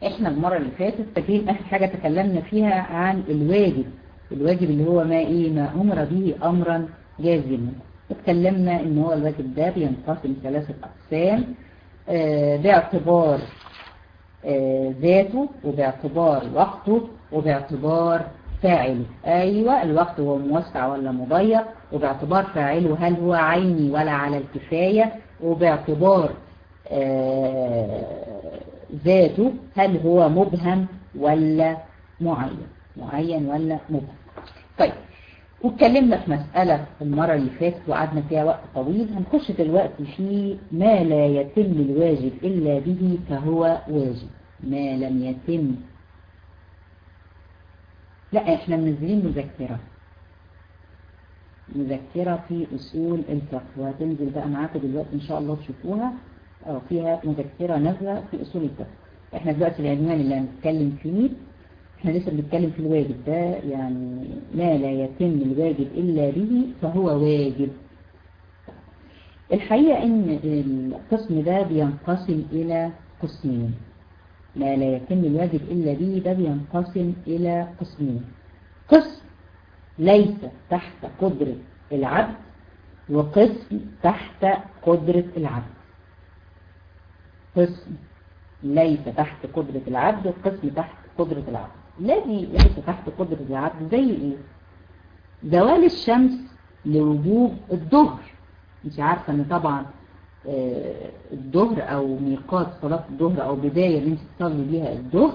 احنا المرة اللي فاتت فاكرين اخر حاجة تكلمنا فيها عن الواجب الواجب اللي هو ما ايه ما امر به امرا جازما اتكلمنا ان هو الواجب ده بينقسم ثلاثة اقسام آه باعتبار آه ذاته وباعتبار وقته وباعتبار فاعله ايوه الوقت هو موسع ولا مضيق وباعتبار فاعله هل هو عيني ولا على الكفاية وباعتبار آه ذاته هل هو مبهم ولا معين معين ولا مبهم طيب واتكلمنا في مسألة المرة اللي فاتت وقعدنا فيها وقت طويل هنخش دلوقتي في ما لا يتم الواجب إلا به فهو واجب ما لم يتم لا احنا منزلين مذكرة مذكرة في أصول الفقه وهتنزل بقى معاكم دلوقتي إن شاء الله تشوفوها أو فيها مذكرة نازلة في أصول الفقه احنا دلوقتي العنوان اللي هنتكلم فيه احنا لسه بنتكلم في الواجب ده يعني ما لا يتم الواجب إلا به فهو واجب الحقيقة ان القسم ده بينقسم إلى قسمين ما لا يتم الواجب إلا به ده بينقسم إلى قسمين قسم ليس تحت قدرة العبد وقسم تحت قدرة العبد قسم ليس تحت قدرة العبد وقسم تحت قدرة العبد الذي ليس تحت قدرة العبد زي ايه زوال الشمس لوجوب الظهر مش عارفة ان طبعا الظهر او ميقات صلاة الظهر او بداية اللي انت تصلي بيها الظهر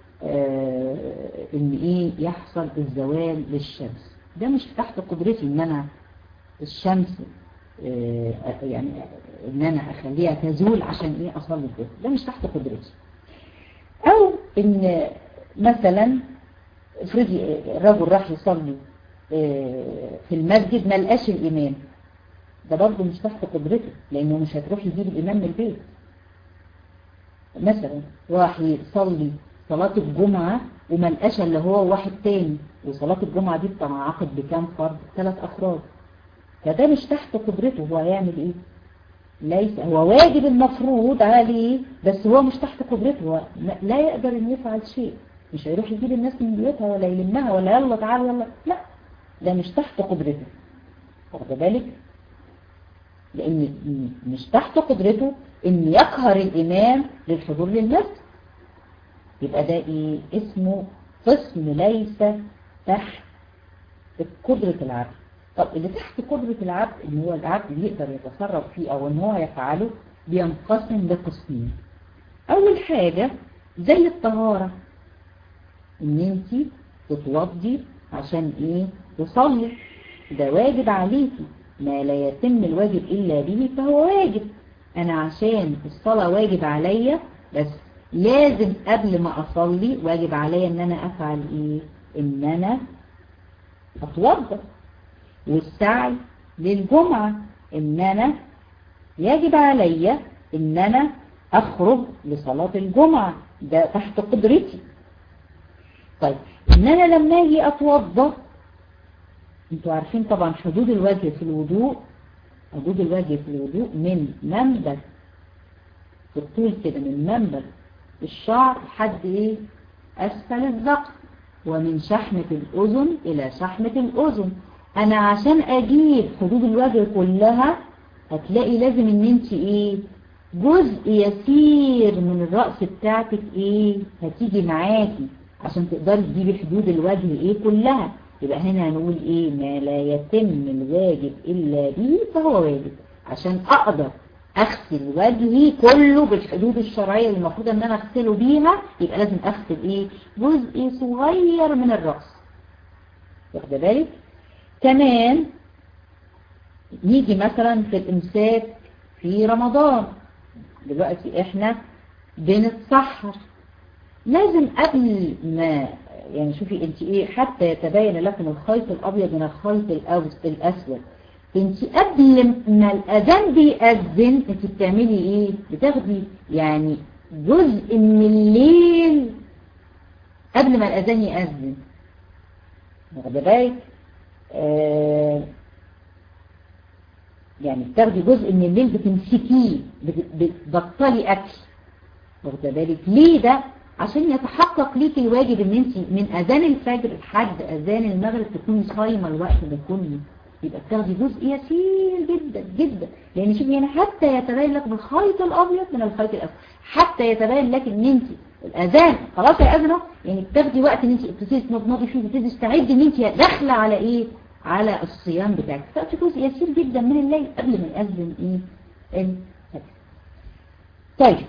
ان ايه يحصل الزوال للشمس ده مش تحت قدرتي ان انا الشمس يعني ان انا اخليها تزول عشان ايه اصلي الظهر ده مش تحت قدرتي او ان مثلا افرضي الرجل راح يصلي في المسجد ما لقاش الامام ده برضه مش تحت قدرته لانه مش هتروح يجيب الامام من البيت مثلا راح يصلي صلاة الجمعة وما لقاش الا هو واحد تاني وصلاة الجمعة دي بتنعقد بكام فرد ثلاث افراد فده مش تحت قدرته هو هيعمل ايه ليس هو واجب المفروض عليه بس هو مش تحت قدرته هو لا يقدر ان يفعل شيء مش هيروح يجيب الناس من بيوتها ولا يلمها ولا يلا تعالوا يلا لا ده مش تحت قدرته واخد بالك لان مش تحت قدرته ان يقهر الامام للحضور للمسجد يبقى ده ايه اسمه قسم ليس تحت قدرة العبد طب اللي تحت قدرة العبد ان هو العبد يقدر يتصرف فيه او ان هو يفعله بينقسم لقسمين اول حاجة زي الطهارة ان انت تتوضي عشان ايه تصلي ده واجب عليكي ما لا يتم الواجب الا به فهو واجب انا عشان الصلاة واجب عليا بس لازم قبل ما اصلي واجب عليا ان انا افعل ايه ان انا اتوضى والسعي للجمعة ان انا يجب عليا ان انا اخرج لصلاة الجمعة ده تحت قدرتي طيب ان انا لما اجي اتوضى انتوا عارفين طبعا حدود الوجه في الوضوء حدود الوجه في الوضوء من منبت في الطول كده من منبت الشعر لحد ايه اسفل الذقن ومن شحمة الاذن الى شحمة الاذن انا عشان اجيب حدود الوجه كلها هتلاقي لازم ان انت ايه جزء يسير من الرأس بتاعتك ايه هتيجي معاكي عشان تقدري تجيبي حدود الوجه ايه كلها يبقى هنا هنقول ايه ما لا يتم الواجب الا به فهو واجب عشان اقدر اغسل وجهي كله بالحدود الشرعية اللي المفروض ان انا اغسله بيها يبقى لازم اغسل ايه جزء صغير من الرأس واخد بالك كمان نيجي مثلا في الامساك في رمضان دلوقتي احنا بنتسحر لازم قبل ما يعني شوفي انت ايه حتى يتبين لكم الخيط الابيض من الخيط الاسود انت قبل ما الاذان بيأذن انت بتعملي ايه بتاخدي يعني جزء من الليل قبل ما الاذان يأذن واخد بالك آه يعني بتاخدي جزء من الليل بتمسكيه بتبطلي اكل واخد بالك ليه ده عشان يتحقق ليك الواجب ان انت من اذان الفجر لحد اذان المغرب تكوني صايمه الوقت ده كله يبقى بتاخدي جزء يسير جدا جدا لان شوفي هنا حتى يتبين لك بالخيط الابيض من الخيط الاسود حتى يتبين لك ان انت الاذان خلاص يا اذن يعني بتاخدي وقت ان انت تبتدي تنضفي فيه تبتدي تستعدي ان انت داخله على ايه على الصيام بتاعك تاخدي جزء يسير جدا من الليل قبل ما يأذن ايه الفجر طيب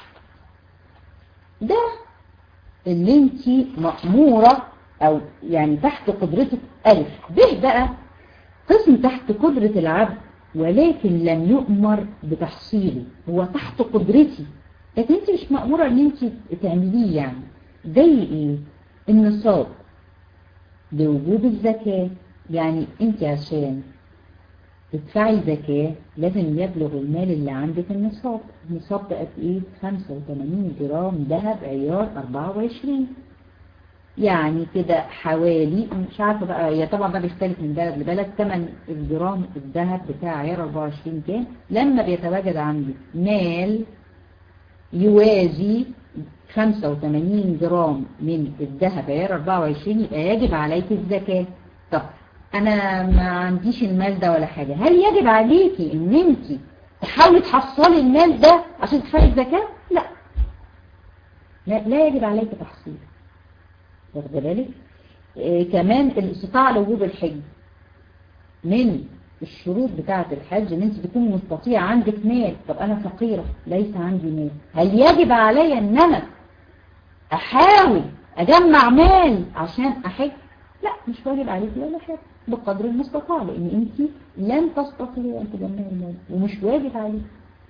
ده اللي انت مأمورة او يعني تحت قدرتك ألف به بقى قسم تحت قدرة العبد ولكن لم يؤمر بتحصيله هو تحت قدرتي لكن انت مش مأمورة ان انت تعمليه يعني زي ايه النصاب لوجوب الزكاة يعني انت عشان تدفعي زكاة لازم يبلغ المال اللي عندك النصاب النصاب بقى ايه 85 جرام ذهب عيار 24 يعني كده حوالي مش عارفة بقى هي طبعا ده بيختلف من بلد لبلد ثمن الجرام الذهب بتاع عيار 24 كام لما بيتواجد عندك مال يوازي 85 جرام من الذهب عيار 24 يبقى يجب عليك الزكاة طب انا ما عنديش المال ده ولا حاجة هل يجب عليكي ان انت تحاولي تحصلي المال ده عشان تدفعي الزكاة لا لا, لا يجب عليك تحصيله واخد بالك إيه كمان الاستطاعة لوجوب الحج من الشروط بتاعة الحج ان انت تكون مستطيع عندك مال طب انا فقيرة ليس عندي مال هل يجب علي ان انا احاول اجمع مال عشان احج لا مش واجب عليك ولا حاجة بقدر المستطاع لان انت لن تستطيعي ان تجمعي المال ومش واجب عليك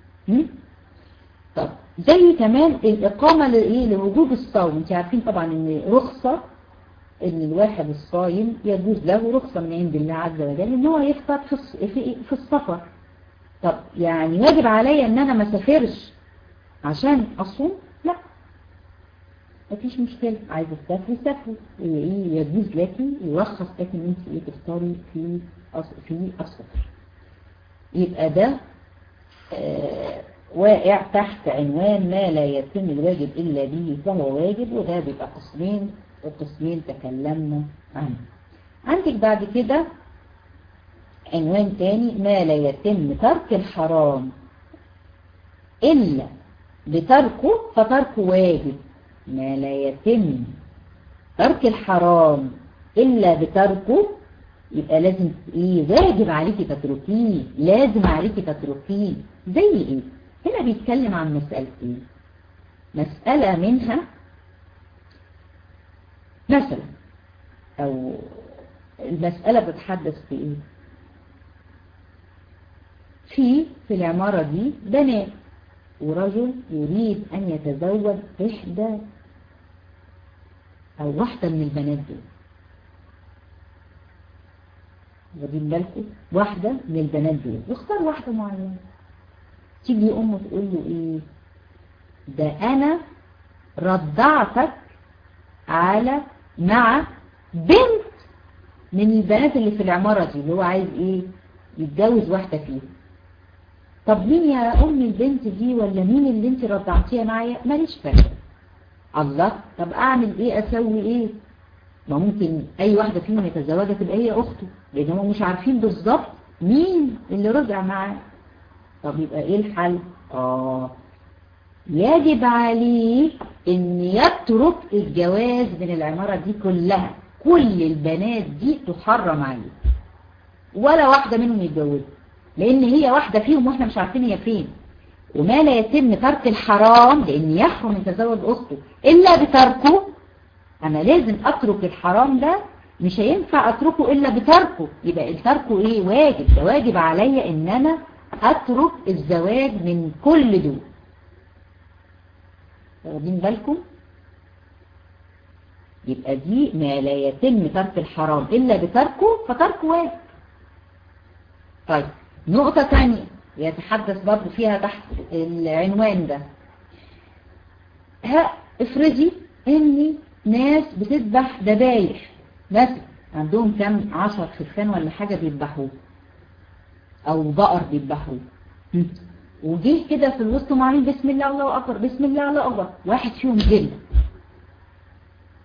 طب زي كمان الإقامة لإيه لوجوب الصوم انت عارفين طبعا ان رخصة ان الواحد الصايم يجوز له رخصة من عند الله عز وجل ان هو يفطر في في السفر طب يعني واجب عليا ان انا ما سافرش عشان اصوم لا مفيش مشكلة عايز تسافري سافري ايه يجوز لك يرخص لك ان انت ايه تفطري في في السفر يبقى ده آه واقع تحت عنوان ما لا يتم الواجب إلا به فهو واجب وده بيبقى قسمين وقسمين تكلمنا عنه عندك بعد كده عنوان تاني ما لا يتم ترك الحرام إلا بتركه فتركه واجب ما لا يتم ترك الحرام إلا بتركه يبقى لازم ايه واجب عليكي تتركيه لازم عليكي تتركيه زي ايه هنا بيتكلم عن مسألتين مسألة منها مثلا او المسألة بتحدث في ايه في في العمارة دي بنات ورجل يريد ان يتزوج احدى او واحدة من البنات دول واخدين بالكم واحدة من البنات دول يختار واحدة معينة تيجي امه تقول له ايه ده انا رضعتك على مع بنت من البنات اللي في العمارة دي اللي هو عايز ايه يتجوز واحدة فيهم طب مين يا ام البنت دي ولا مين اللي انت رضعتيها معايا ماليش فاكره الله طب اعمل ايه اسوي ايه ما ممكن اي واحدة فيهم يتزوجها تبقى هي اخته لان هم مش عارفين بالظبط مين اللي رجع معاه طب يبقى ايه الحل اه يجب عليه ان يترك الجواز من العمارة دي كلها كل البنات دي تحرم عليه ولا واحدة منهم يتجوزها لان هي واحدة فيهم واحنا مش عارفين هي فين وما لا يتم ترك الحرام لان يحرم يتزوج اخته الا بتركه انا لازم اترك الحرام ده مش هينفع اتركه الا بتركه يبقى تركه ايه واجب ده واجب عليا ان انا اترك الزواج من كل دول واخدين بالكم يبقى دي ما لا يتم ترك الحرام الا بتركه فتركه واجب طيب نقطة تانية يتحدث برضه فيها تحت العنوان ده ها افرضي ان ناس بتذبح ذبايح مثلا عندهم كم عشر خرفان ولا حاجة بيذبحوه او بقر بيذبحوه وجه كده في الوسط وعاملين بسم الله الله اكبر بسم الله الله اكبر واحد فيهم جن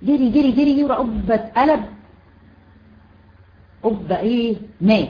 جري جري جري جري قبة اتقلب قبة ايه مات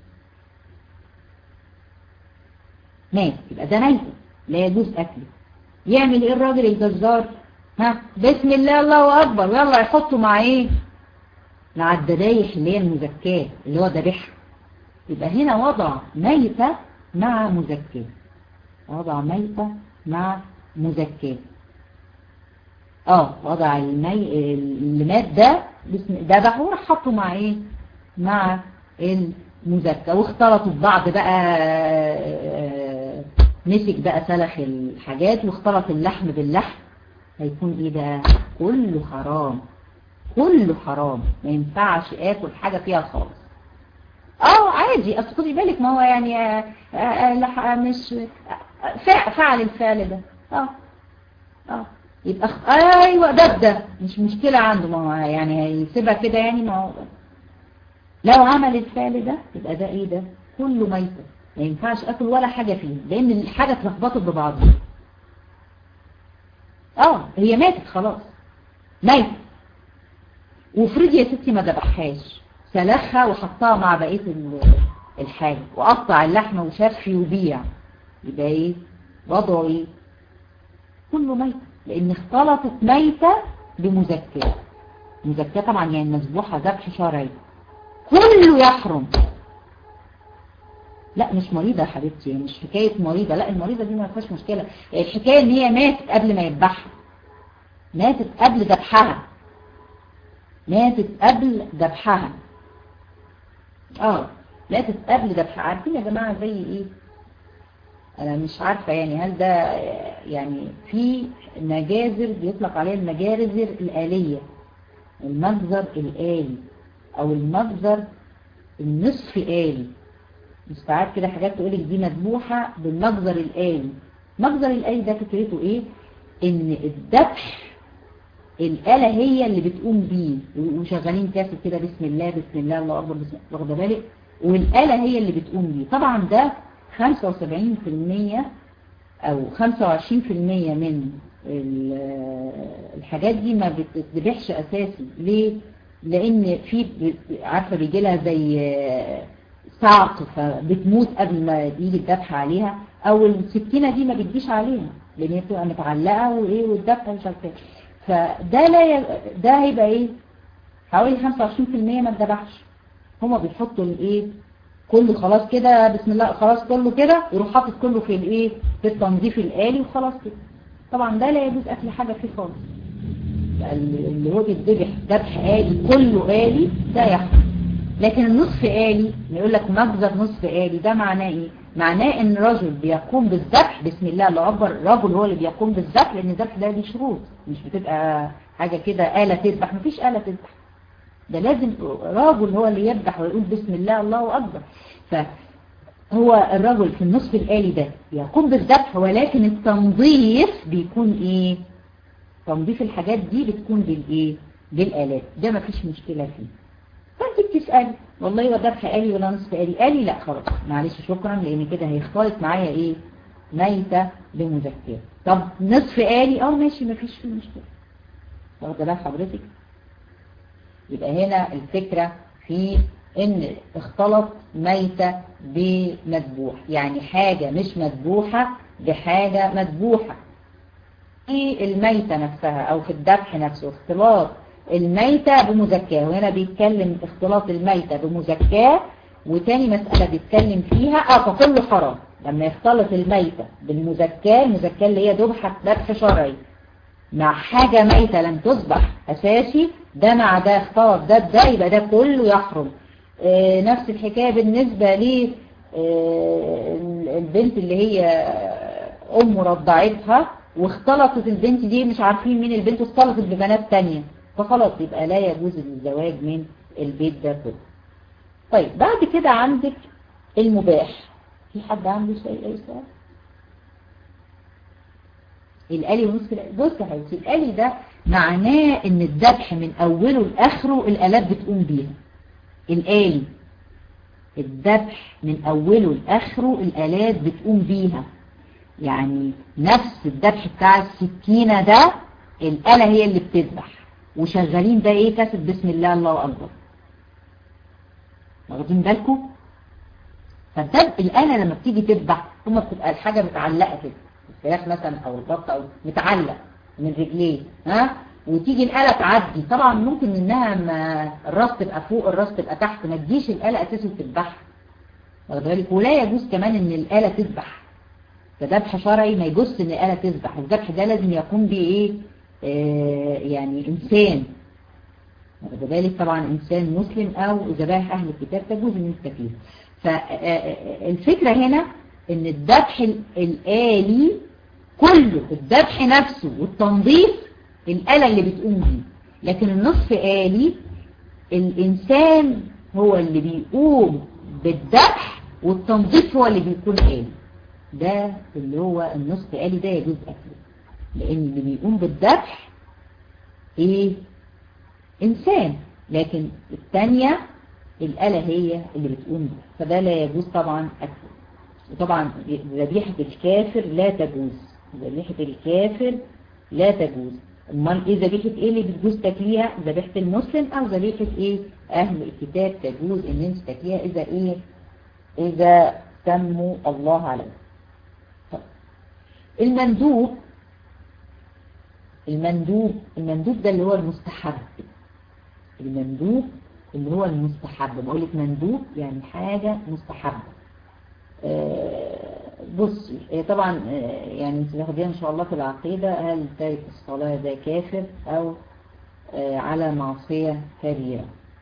مات يبقى ده ميت لا يجوز اكله يعمل ايه الراجل الجزار ها بسم الله الله اكبر يلا يحطه مع ايه مع الذبايح اللي هي المزكاه اللي هو ذبيحها يبقى هنا وضع ميتة مع مزكاه وضع ميتة مع مزكاه اه وضع المي اللي مات ده ذبحه وراح حطه مع ايه مع المزكى واختلطوا ببعض بقى مسك بقى سلخ الحاجات واختلط اللحم باللحم هيكون ايه ده كله حرام كله حرام ما ينفعش اكل حاجة فيها خالص اه عادي اصل خدي بالك ما هو يعني آآ آآ مش فعل الفعل ده اه اه يبقى ايوه ده ده مش مشكلة عنده ما هو يعني هيسيبها كده يعني ما هو لو عمل الفعل ده يبقى ده ايه ده كله ميتة ما ينفعش اكل ولا حاجة فيه لان الحاجة اتلخبطت ببعضها اه هي ماتت خلاص ميت وفرضي يا ستي ما ذبحهاش سلخها وحطها مع بقية الحاجة وقطع اللحمة وشفي وبيع يبقى ايه وضعه ايه كله ميت لان اختلطت ميتة بمزكاة مزكاة طبعا يعني مذبوحة ذبح شرعي كله يحرم لا مش مريضة يا حبيبتي مش حكاية مريضة لا المريضة دي ما فيهاش مشكلة الحكاية ان هي ماتت قبل ما يذبحها ماتت قبل ذبحها ماتت قبل ذبحها اه ماتت قبل ذبحها عارفين يا جماعة زي ايه انا مش عارفة يعني هل ده يعني في مجازر بيطلق عليها المجارزر الآلية المجزر الآلي او المجزر النصف آلي مستعاد كده حاجات تقولك دي مذبوحة بالمجزر الآلي المجزر الآلي ده فكرته ايه ان الذبح الآلة هي اللي بتقوم بيه وشغالين كاسب كده بسم الله بسم الله الله أكبر بسم الله واخده بالك والآلة هي اللي بتقوم بيه طبعا ده 75% أو 25% من الحاجات دي ما بتذبحش أساسي ليه؟ لأن في عارفة بيجي لها زي صعق فبتموت قبل ما يجي الذبح عليها أو السكينة دي ما بتجيش عليها لأن هي بتبقى متعلقة وإيه والذبح مش عارفة فده لا ي... ده هيبقى ايه حوالي 25% ما اتذبحش هما بيحطوا الايه كله خلاص كده بسم الله خلاص كله كده يروح حاطط كله في الايه في التنظيف الآلي وخلاص كده طبعا ده لا يجوز اكل حاجة فيه خالص اللي هو بيتذبح ذبح آلي كله آلي ده يحصل لكن النصف آلي يقول لك مجزر نصف آلي ده معناه ايه معناه ان رجل بيقوم بالذبح بسم الله الله اكبر الرجل هو اللي بيقوم بالذبح لان الذبح ده ليه شروط مش بتبقى حاجة كده آلة تذبح مفيش آلة تذبح ده لازم راجل هو اللي يذبح ويقول بسم الله الله اكبر فهو الرجل في النصف الآلي ده يقوم بالذبح ولكن التنظيف بيكون ايه تنظيف الحاجات دي بتكون بالايه بالآلات ده مفيش مشكلة فيه فانت بتسألي والله هو ذبح آلي ولا نصف آلي آلي لا خلاص معلش شكرا لان كده هيختلط معايا ايه ميتة بمذكرة طب نصف آلي اه ماشي مفيش فيه مشكلة واخده بقى حضرتك يبقى هنا الفكرة في ان اختلط ميتة بمذبوح يعني حاجة مش مذبوحة بحاجة مذبوحة في الميتة نفسها او في الذبح نفسه اختلاط الميتة بمزكاة وهنا بيتكلم اختلاط الميتة بمزكاة وتاني مسألة بيتكلم فيها اه فكله حرام لما يختلط الميتة بالمزكاة المزكاة اللي هي ذبحة ذبح شرعي مع حاجة ميتة لم تذبح أساسي ده مع ده اختلط ده بده يبقى ده كله يحرم اه نفس الحكاية بالنسبة لي اه البنت اللي هي أم رضعتها واختلطت البنت دي مش عارفين مين البنت واختلطت ببنات تانية فخلاص يبقى لا يجوز الزواج من البيت ده كله طيب بعد كده عندك المباح في حد عنده شيء اي سؤال الآلي ونصف الآلي بص يا حبيبتي الآلي ده معناه ان الذبح من اوله لاخره الالات بتقوم بيها الآلي الذبح من اوله لاخره الالات بتقوم بيها يعني نفس الذبح بتاع السكينة ده الآلة هي اللي بتذبح وشغالين بقى ايه كاسة بسم الله الله اكبر واخدين بالكم فده الآلة لما بتيجي تذبح ثم بتبقى الحاجة متعلقة كده الفراخ مثلا او البط او متعلق من رجليه ها وتيجي الآلة تعدي طبعا ممكن انها ما الراس تبقى فوق الراس تبقى تحت ما تجيش الآلة اساسا تذبحها واخد بالك ولا يجوز كمان ان الآلة تذبح كذبح شرعي ما يجوز ان الآلة تذبح الذبح ده لازم يكون بايه آه يعني انسان واخد بالك طبعا انسان مسلم او ذبائح اهل الكتاب تجوز ان انت فيه فالفكرة هنا ان الذبح الآلي كله الذبح نفسه والتنظيف الآلة اللي بتقوم بيه لكن النصف آلي الإنسان هو اللي بيقوم بالذبح والتنظيف هو اللي بيكون آلي ده اللي هو النصف آلي ده يجوز أكله لأن اللي بيقوم بالذبح إيه إنسان لكن الثانية الآلة هي اللي بتقوم بيه فده لا يجوز طبعا أكله وطبعا ذبيحة الكافر لا تجوز ذبيحة الكافر لا تجوز امال ايه ذبيحة ايه اللي بتجوز تاكليها ذبيحة المسلم او ذبيحة ايه اهل الكتاب تجوز ان انت تاكليها اذا ايه اذا سموا الله عليه طيب. المندوب المندوب المندوب ده اللي هو المستحب المندوب اللي هو المستحب بقول لك مندوب يعني حاجة مستحبة بصي طبعا يعني انت تاخديها ان شاء الله في العقيدة هل تارك الصلاة ده كافر او على معصية كبيرة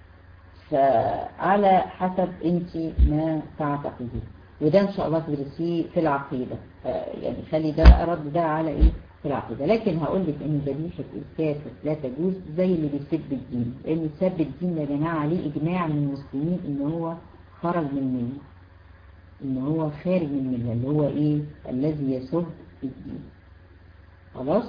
فعلى حسب انت ما تعتقديه وده ان شاء الله تدرسيه في العقيدة يعني خلي ده بقى رد ده على ايه في العقيدة لكن هقول لك ان ذبيحة الكافر لا تجوز زي اللي بيسب الدين لان سب الدين يا جماعة عليه اجماع من المسلمين ان هو خرج من منه ان هو خارج من المله اللي هو ايه الذي يسب الدين خلاص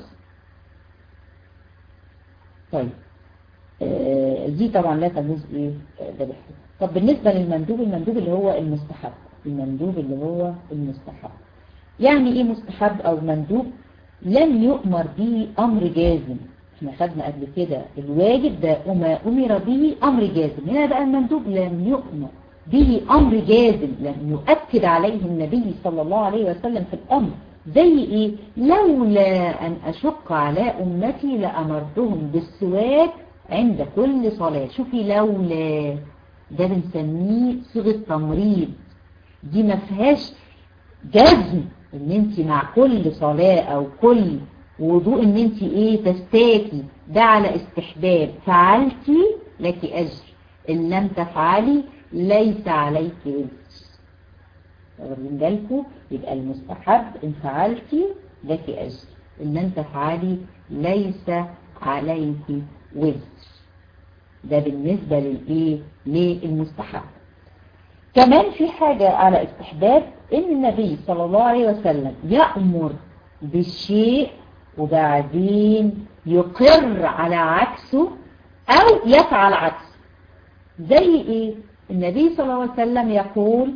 طيب آه دي طبعا لا تجوز ايه ذبيحته طب بالنسبة للمندوب المندوب اللي هو المستحب المندوب اللي هو المستحب يعني ايه مستحب او مندوب لم يؤمر به امر جازم احنا خدنا قبل كده الواجب ده وما امر به امر جازم هنا بقى المندوب لم يؤمر به أمر جازم لم يؤكد عليه النبي صلى الله عليه وسلم في الأمر زي إيه لولا أن أشق على أمتي لأمرتهم بالسواك عند كل صلاة شوفي لولا ده بنسميه صيغة تمريض دي ما فيهاش جزم ان انت مع كل صلاة او كل وضوء ان انت ايه تستاكي ده على استحباب فعلتي لك اجر ان لم تفعلي ليس عليك وزر واخدين بالكم يبقى المستحب ان فعلتي لك اجر ان لم تفعلي ليس عليك وزر ده بالنسبة للايه للمستحب كمان في حاجة على استحباب ان النبي صلى الله عليه وسلم يأمر بالشيء وبعدين يقر على عكسه او يفعل عكسه زي ايه النبي صلى الله عليه وسلم يقول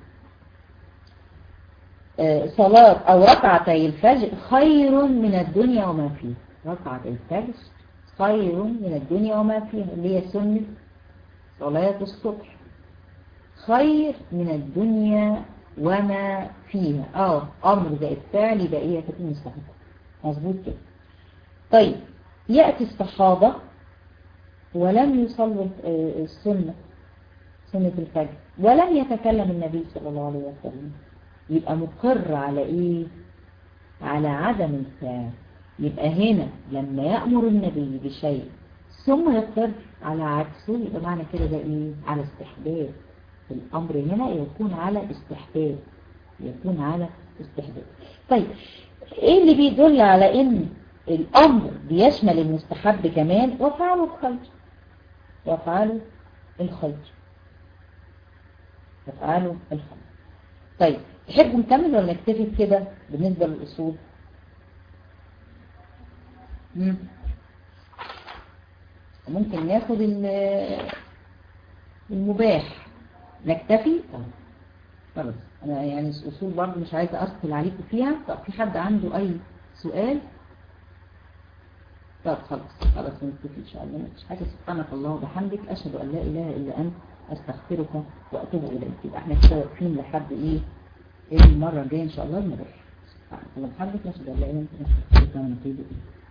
صلاة او ركعتي الفجر خير من الدنيا وما فيها ركعة الفجر خير من الدنيا وما فيها اللي هي سنة صلاة الصبح خير من الدنيا وما فيها اه امر زائد فعل يبقى ايه كده مستحب مظبوط كده طيب يأتي الصحابة ولم يصلوا السنة سنة الفجر ولم يتكلم النبي صلى الله عليه وسلم يبقى مقر على ايه على عدم الفعل يبقى هنا لما يأمر النبي بشيء ثم يقر على عكسه يبقى معنى كده ده ايه على استحباب الامر هنا يكون على استحباب يكون على استحباب طيب ايه اللي بيدل على ان الامر بيشمل المستحب كمان وفعلوا الخير وفعلوا الخير وفعلوا الخير طيب تحبوا نكمل ولا نكتفي كده بالنسبة للأصول مم. ممكن ناخد المباح نكتفي خلاص انا يعني الاصول برضه مش عايزه اثقل عليكم فيها طب في حد عنده اي سؤال طب خلاص خلاص نتفق ان شاء الله مفيش حاجه سبحانك الله وبحمدك اشهد ان لا اله الا انت استغفرك واتوب اليك يبقى احنا كده واقفين لحد ايه المره الجايه ان شاء الله المدرسه سبحانك اللهم وبحمدك اشهد ان لا اله الا انت استغفرك واتوب اليك